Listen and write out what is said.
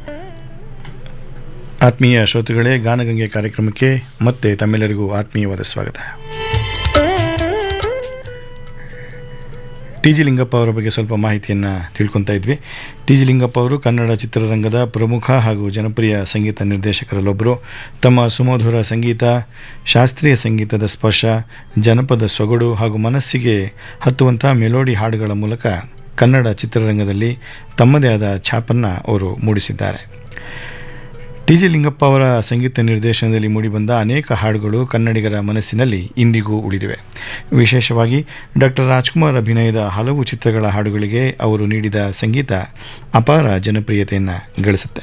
ಆತ್ಮೀಯ ಶ್ರೋತೃಗಳೇ ಗಾನಗಂಗೆ ಕಾರ್ಯಕ್ರಮಕ್ಕೆ ಮತ್ತೆ ತಮ್ಮೆಲ್ಲರಿಗೂ ಆತ್ಮೀಯವಾದ ಸ್ವಾಗತ ಟಿ ಜಿ ಲಿಂಗಪ್ಪ ಅವರ ಬಗ್ಗೆ ಸ್ವಲ್ಪ ಮಾಹಿತಿಯನ್ನು ತಿಳ್ಕೊತಾ ಇದ್ವಿ ಟಿ ಜಿ ಲಿಂಗಪ್ಪ ಅವರು ಕನ್ನಡ ಚಿತ್ರರಂಗದ ಪ್ರಮುಖ ಹಾಗೂ ಜನಪ್ರಿಯ ಸಂಗೀತ ನಿರ್ದೇಶಕರಲ್ಲೊಬ್ಬರು ತಮ್ಮ ಸುಮಧುರ ಸಂಗೀತ ಶಾಸ್ತ್ರೀಯ ಸಂಗೀತದ ಸ್ಪರ್ಶ ಜನಪದ ಸೊಗಡು ಹಾಗೂ ಮನಸ್ಸಿಗೆ ಹತ್ತುವಂಥ ಮೆಲೋಡಿ ಹಾಡುಗಳ ಮೂಲಕ ಕನ್ನಡ ಚಿತ್ರರಂಗದಲ್ಲಿ ತಮ್ಮದೇ ಆದ ಛಾಪನ್ನು ಅವರು ಮೂಡಿಸಿದ್ದಾರೆ ಟಿ ಜಿ ಲಿಂಗಪ್ಪ ಅವರ ಸಂಗೀತ ನಿರ್ದೇಶನದಲ್ಲಿ ಮೂಡಿಬಂದ ಅನೇಕ ಹಾಡುಗಳು ಕನ್ನಡಿಗರ ಮನಸ್ಸಿನಲ್ಲಿ ಇಂದಿಗೂ ಉಳಿದಿವೆ ವಿಶೇಷವಾಗಿ ಡಾಕ್ಟರ್ ರಾಜ್ಕುಮಾರ್ ಅಭಿನಯದ ಹಲವು ಚಿತ್ರಗಳ ಹಾಡುಗಳಿಗೆ ಅವರು ನೀಡಿದ ಸಂಗೀತ ಅಪಾರ ಜನಪ್ರಿಯತೆಯನ್ನು ಗಳಿಸುತ್ತೆ